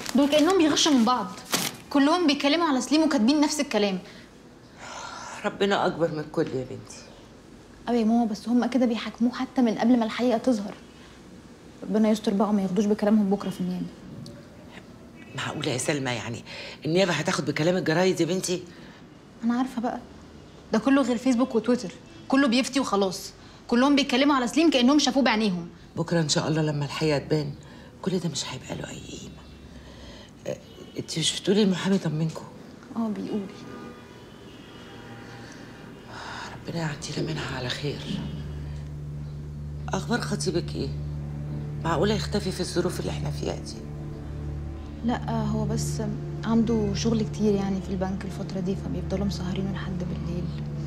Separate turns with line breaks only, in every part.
دول كانهم بيغشوا من بعض كلهم بيتكلموا على سليم وكاتبين نفس الكلام
ربنا اكبر من الكل يا بنتي
أوي يا ماما بس هم كده بيحاكموه حتى من قبل ما الحقيقه تظهر ربنا يستر بقى وما ياخدوش بكلامهم بكره في النيابه
معقوله يا سلمى يعني النيابه هتاخد بكلام الجرايد يا بنتي
انا عارفه بقى ده كله غير فيسبوك وتويتر كله بيفتي وخلاص كلهم بيتكلموا على سليم كانهم شافوه بعينيهم
بكره ان شاء الله لما الحقيقه تبان كل ده مش هيبقى له اي قيمه أه، انت مش بتقولي المحامي طمنكم
اه بيقول
ربنا يعدينا منها على خير اخبار خطيبك ايه معقوله يختفي في الظروف اللي احنا فيها دي
لا هو بس عنده شغل كتير يعني في البنك الفترة دي فبيفضلوا مسهرينه لحد بالليل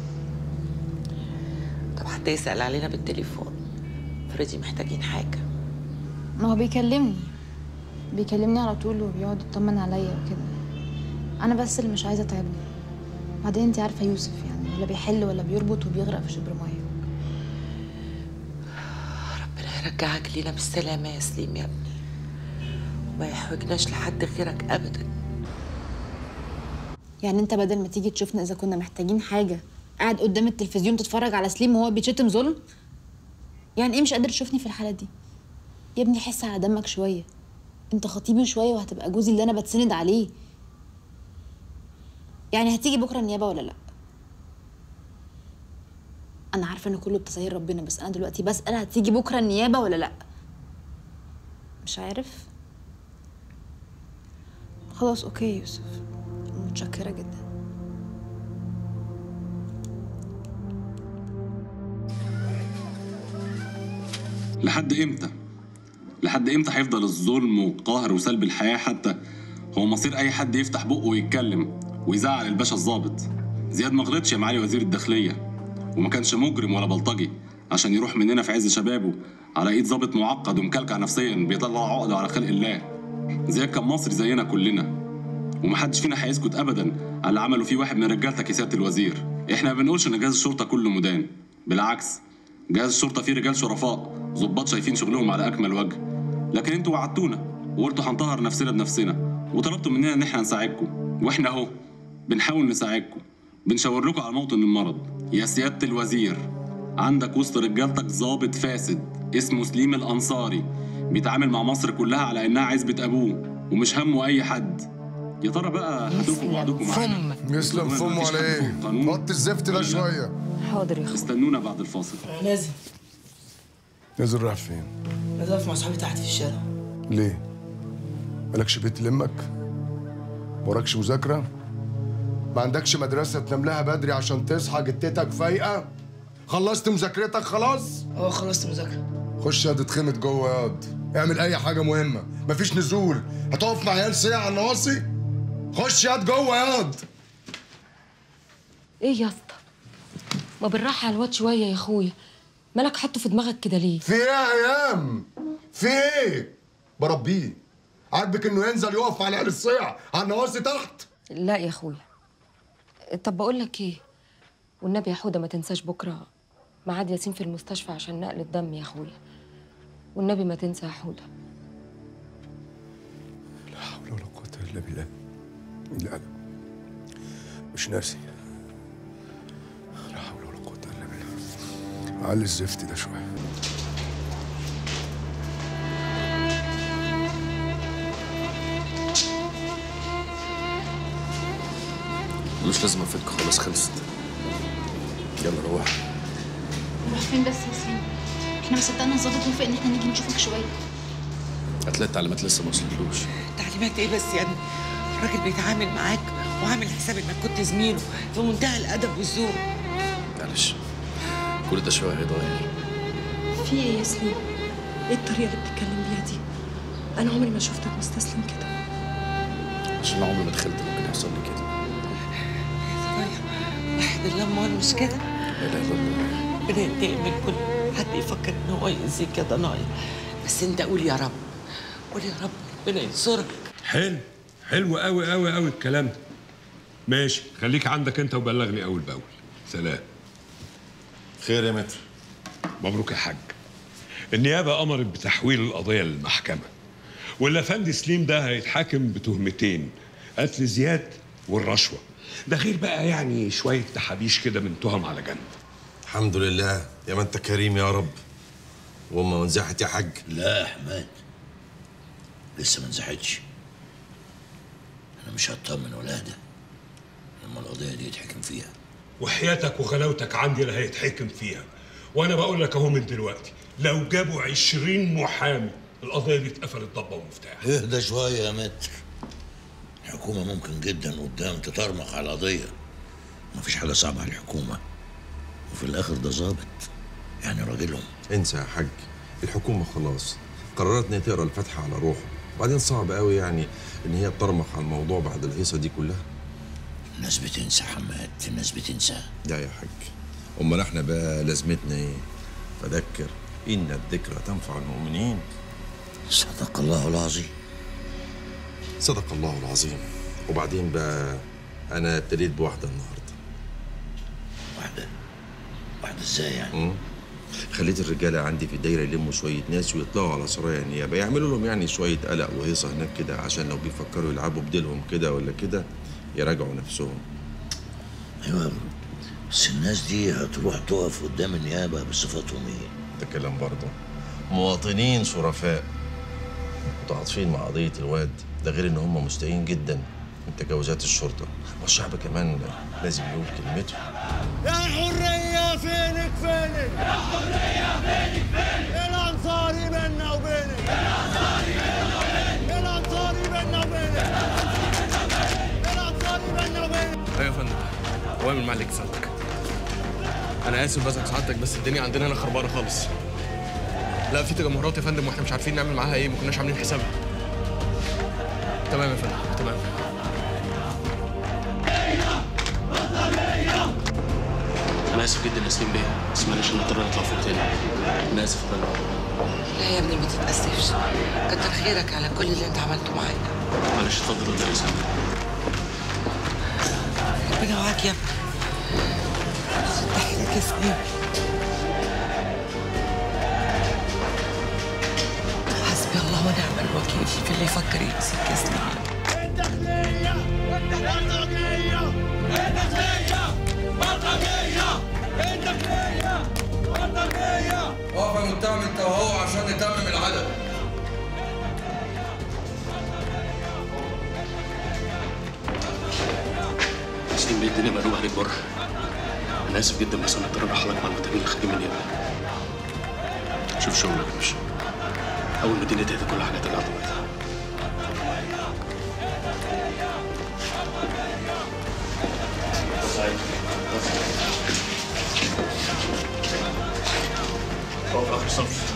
طب حتى يسال علينا بالتليفون فريدي محتاجين حاجه
ما هو بيكلمني بيكلمني على طول وبيقعد يطمن عليا وكده انا بس اللي مش عايزه اتعبه بعدين انت عارفه يوسف يعني ولا بيحل ولا بيربط وبيغرق في شبر ميه
ربنا يرجعك لينا بالسلامه يا سليم يا ابني وما يحوجناش لحد غيرك ابدا
يعني انت بدل ما تيجي تشوفنا اذا كنا محتاجين حاجه قاعد قدام التلفزيون تتفرج على سليم وهو بيتشتم ظلم يعني ايه مش قادر تشوفني في الحاله دي يا ابني حس على دمك شويه انت خطيبي شويه وهتبقى جوزي اللي انا بتسند عليه يعني هتيجي بكره النيابه ولا لا انا عارفه ان كله بتسهيل ربنا بس انا دلوقتي بسال هتيجي بكره النيابه ولا لا مش عارف خلاص اوكي يا يوسف متشكره جدا
لحد امتى؟ لحد امتى هيفضل الظلم والقهر وسلب الحياة حتى هو مصير أي حد يفتح بقه ويتكلم ويزعل الباشا الظابط زياد ما غلطش يا معالي وزير الداخلية وما كانش مجرم ولا بلطجي عشان يروح مننا في عز شبابه على ايد ظابط معقد ومكلكع نفسيا بيطلع عقده على خلق الله زياد كان مصري زينا كلنا ومحدش فينا هيسكت ابدا على اللي عمله فيه واحد من رجالتك يا سياده الوزير احنا ما بنقولش ان جهاز الشرطه كله مدان بالعكس جهاز الشرطه فيه رجال شرفاء ضباط شايفين شغلهم على اكمل وجه لكن انتوا وعدتونا وقلتوا هنطهر نفسنا بنفسنا وطلبتوا مننا ان احنا نساعدكم واحنا اهو بنحاول نساعدكم بنشاور لكم على موطن المرض يا سياده الوزير عندك وسط رجالتك ضابط فاسد اسمه سليم الانصاري بيتعامل مع مصر كلها على انها عزبه ابوه ومش همه اي حد يا ترى بقى هتوفوا وعدكم معانا
يسلم فمه على ايه؟ وطي الزفت ده شويه
حاضر يا اخويا
استنونا بعد الفاصل
نازل
نازل رايح فين؟
نازل أقف مع صحابي تحت في الشارع
ليه؟ مالكش بيت لمك؟ وراكش مذاكرة؟ ما عندكش مدرسة تنام لها بدري عشان تصحى جتتك فايقة؟ خلصت مذاكرتك خلاص؟
اه خلصت مذاكرة
خش يا اتخمت جوه ياض اعمل أي حاجة مهمة مفيش نزول هتقف مع عيال ساعة على النواصي؟ خش ياض جوه ياض
ايه يا اسطى ما بالراحه على الواد شويه يا اخويا مالك حاطه في دماغك كده ليه
في ايه يا ايام؟ في ايه؟ بربيه عاجبك انه ينزل يقف على عيال الصيع على النواصي تحت؟
لا يا اخويا طب بقول لك ايه والنبي يا حوده ما تنساش بكره ميعاد ياسين في المستشفى عشان نقل الدم يا اخويا والنبي ما تنسى يا حوده
لا حول ولا قوة إلا بالله لا لا مش ناسي لا حول ولا قوة إلا بالله علي الزفت ده شوية
ملوش لازمه فيك خلاص خلصت يلا روح
نروح فين بس يا سليم احنا ما صدقنا الظابط وافق ان احنا نيجي نشوفك شويه
هتلاقي التعليمات لسه ما وصلتلوش
تعليمات ايه بس يعني الراجل بيتعامل معاك وعامل حساب انك كنت زميله في منتهى الادب والذوق
معلش كل ده شويه هيضايق
في ايه يا سليم ايه الطريقه اللي بتتكلم بيها دي انا عمري ما شفتك مستسلم كده
عشان أنا عمري ما تخيلت ممكن يحصل لي كده
واحد اللمار مش كده
لا اله الا الله
ربنا ينتقم من كل حد يفكر ان هو يأذيك يا ضنايا بس انت قول يا رب قول يا رب ربنا ينصرك
حلو حلو قوي قوي قوي الكلام ده ماشي خليك عندك انت وبلغني اول باول سلام
خير يا متر
مبروك يا حاج النيابه امرت بتحويل القضيه للمحكمه والافندي سليم ده هيتحاكم بتهمتين قتل زياد والرشوه ده غير بقى يعني شويه تحابيش كده من تهم على جنب
الحمد لله يا ما انت كريم يا رب وامه وانزحت يا حاج
لا يا حماد لسه ما نزحتش انا مش هطمن ولا اهدى لما القضيه دي يتحكم فيها
وحياتك وغلاوتك عندي اللي هيتحكم فيها وانا بقول لك اهو من دلوقتي لو جابوا عشرين محامي القضيه دي اتقفلت ضبه ومفتاح
اهدى شويه يا متر الحكومه ممكن جدا قدام تطرمخ على القضيه مفيش حاجه صعبه على الحكومه وفي الاخر ده ظابط يعني راجلهم
انسى يا حاج الحكومه خلاص قررت ان هي تقرا الفاتحه على روحه وبعدين صعب قوي يعني ان هي تطرمخ على الموضوع بعد الهيصه دي كلها
الناس بتنسى حماد الناس بتنسى
لا يا حاج امال احنا بقى لازمتنا ايه فذكر ان الذكرى تنفع المؤمنين
صدق الله العظيم
صدق الله العظيم وبعدين بقى انا ابتديت بواحده النهارده
واحده واحده ازاي يعني
مم. خليت الرجاله عندي في الدايره يلموا شويه ناس ويطلعوا على سرايا النيابه يعملوا لهم يعني شويه قلق وهيصه هناك كده عشان لو بيفكروا يلعبوا بديلهم كده ولا كده يراجعوا نفسهم
ايوه بس الناس دي هتروح تقف قدام النيابه بصفتهم ايه
ده كلام برضه مواطنين شرفاء متعاطفين مع قضيه الواد ده غير ان هم مستائين جدا من تجاوزات الشرطه والشعب كمان لازم يقول كلمته
يا حرية فينك فينك يا حرية فينك فينك الأنصاري بينا وبينك الأنصاري بينا وبينك الأنصاري بينا وبينك الأنصاري بينا وبينك
ايوه يا فندم اوامر معلك سعادتك انا اسف بزعج سعادتك بس الدنيا عندنا هنا خربانه خالص لا في تجمهرات يا فندم واحنا مش عارفين نعمل معاها ايه ما كناش عاملين حسابها تمام يا فندم تمام
انا اسف جدا يا سليم بيه بس معلش انا اضطر اطلع فوق تاني انا اسف يا فندم
لا يا ابني ما تتأسفش كتر خيرك على كل اللي انت عملته معايا
معلش اتفضل قدام يا سليم
ربنا معاك يا ابني تحيلك يا سليم حسبي الله ونعم الوكيل في اللي يفكر يأذيك يا سليم
الداخلية والوطنية الداخلية والوطنية الداخلية والوطنية
واقف يا متهم انت وهو عشان نتمم العدد
سليم بيه الدنيا مقلوبه عليك بره انا اسف جدا بس انا اضطر اروح لك مع المتابعين الخارجين من النيابه شوف شغلك يا باشا اول ما الدنيا تهدى كل حاجه ترجع طبيعتها اقف اخر صف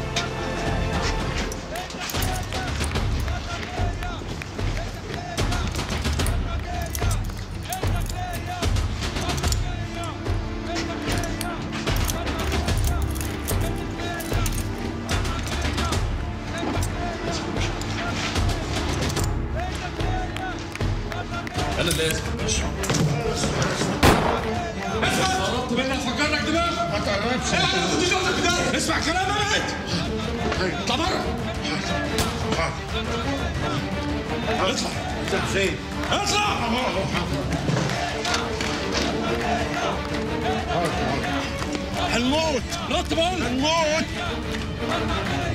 انا اللي اسف يا باشا قربت مني افجر لك دماغك ما تقربش اسمع كلام انا اطلع بره اطلع انت فين؟ اطلع هنموت نط بقول هنموت